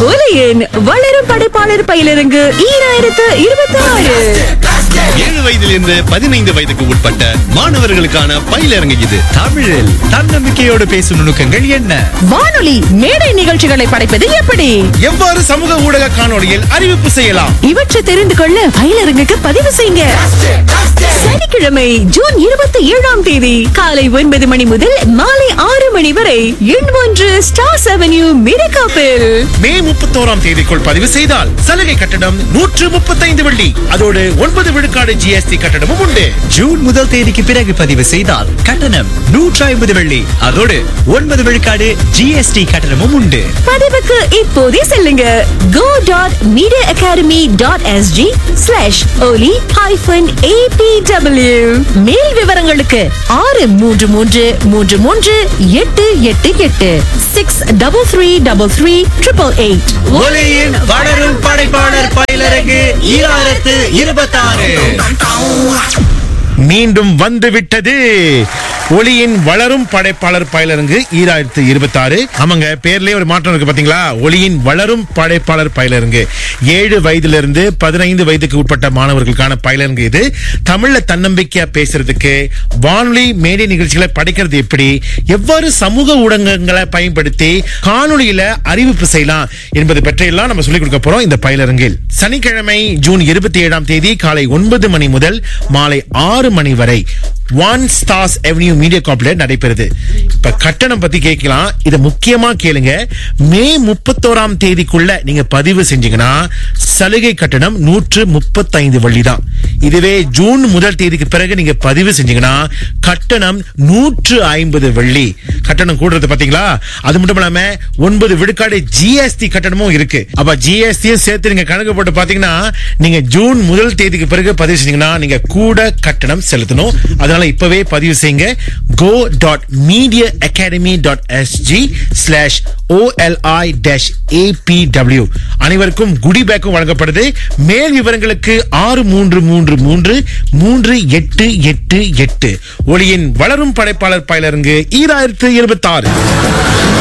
ஒலியின் வளரும் படைப்பாளர் பயிலரங்கு ஈராயிரத்து இருபத்தி ஆறு ஏழு வயதிலிருந்து பதினைந்து வயதுக்கு உட்பட்ட மாணவர்களுக்கான பயிலரங்கு இது தமிழில் தன்னம்பிக்கையோடு பேசும் நுணுக்கங்கள் என்ன வானொலி மேடை நிகழ்ச்சிகளை படைப்பது எப்படி எவ்வாறு சமூக ஊடக காணொளியில் அறிவிப்பு செய்யலாம் இவற்றை தெரிந்து கொள்ள பயிலரங்குக்கு பதிவு செய்யுங்க சனிக்கிழமை ஜூன் இருபத்தி ஏழாம் தேதி காலை ஒன்பது மணி முதல் மாலை ஆறு மணி வரை எண் ஒன்று ஸ்டார்ஸ் அவென்யூ மிரகாப்பில் மே முப்பத்தோராம் தேதிக்குள் பதிவு செய்தால் சலுகை கட்டணம் நூற்று முப்பத்தைந்து வெள்ளி அதோடு ஒன்பது விழுக்காடு ஜிஎஸ்டி கட்டணமும் உண்டு ஜூன் முதல் தேதிக்கு பிறகு பதிவு செய்தால் கட்டணம் நூற்றி ஐம்பது வெள்ளி அதோடு ஒன்பது விழுக்காடு ஜிஎஸ்டி கட்டணமும் உண்டு பதிவுக்கு இப்போதே செல்லுங்க go dot media academy dot SG slash ஒலி ஹைஃபன் ஏபிடபிள்யூ மேல் விவரங்களுக்கு ஆறு மூன்று மூன்று மூன்று மூன்று எட்டு எட்டு எட்டு six double three double three triple eight ஒலியின் வளரும் படைப்பாளர் பயிலரங்கு ஈராயிரத்து இருபத்தாறு மீண்டும் வந்து விட்டது ஒளியின் வளரும் படைப்பாளர் பயிலரங்கு ஈராயிரத்து இருபத்தி ஆறு ஆமாங்க பேர்லயே ஒரு மாற்றம் இருக்கு பாத்தீங்களா ஒளியின் வளரும் படைப்பாளர் பயிலரங்கு ஏழு வயதிலிருந்து பதினைந்து வயதுக்கு உட்பட்ட மாணவர்களுக்கான பயிலரங்கு இது தமிழ்ல தன்னம்பிக்கையா பேசுறதுக்கு வானொலி மேடை நிகழ்ச்சிகளை படிக்கிறது எப்படி எவ்வாறு சமூக ஊடகங்களை பயன்படுத்தி காணொளியில அறிவிப்பு செய்யலாம் என்பது பற்றியெல்லாம் நம்ம சொல்லிக் கொடுக்க போறோம் இந்த பயிலரங்கில் சனிக்கிழமை ஜூன் இருபத்தி ஏழாம் தேதி காலை ஒன்பது மணி முதல் மாலை ஆறு மணி வரை ஒன் ஸ்டார்ஸ் எவன்யூ மீடியா காப்ல நடைபெறுது இப்ப கட்டணம் பத்தி கேட்கலாம் இத முக்கியமா கேளுங்க மே முப்பத்தோராம் தேதிக்குள்ள நீங்க பதிவு செஞ்சீங்கன்னா சலுகை கட்டணம் நூற்று முப்பத்தைந்து வள்ளி தான் இதுவே ஜூன் முதல் தேதிக்கு பிறகு நீங்க பதிவு செஞ்சீங்கன்னா கட்டணம் நூற்று ஐம்பது வெள்ளி கட்டணம் கூடுறது பாத்தீங்களா அது மட்டும் இல்லாம ஒன்பது விழுக்காடு ஜிஎஸ்டி கட்டணமும் இருக்கு அப்ப ஜிஎஸ்டியும் சேர்த்து நீங்க கணக்கு போட்டு பாத்தீங்கன்னா நீங்க ஜூன் முதல் தேதிக்கு பிறகு பதிவு செஞ்சீங்கன்னா நீங்க கூட கட்டணம் செலுத்தணும் அதனால இப்பவே பதிவு செய்யுங்க go dot media academy dot SG slash OLI dash ABW அனைவருக்கும் குடி பேக்கும் வழங்கப்படுது மேல் விவரங்களுக்கு ஆறு மூன்று மூன்று மூன்று மூன்று எட்டு எட்டு எட்டு ஒளியின் வளரும் படைப்பாளர் பயிலரங்கு ஈராயிரத்து இருபத்தி ஆறு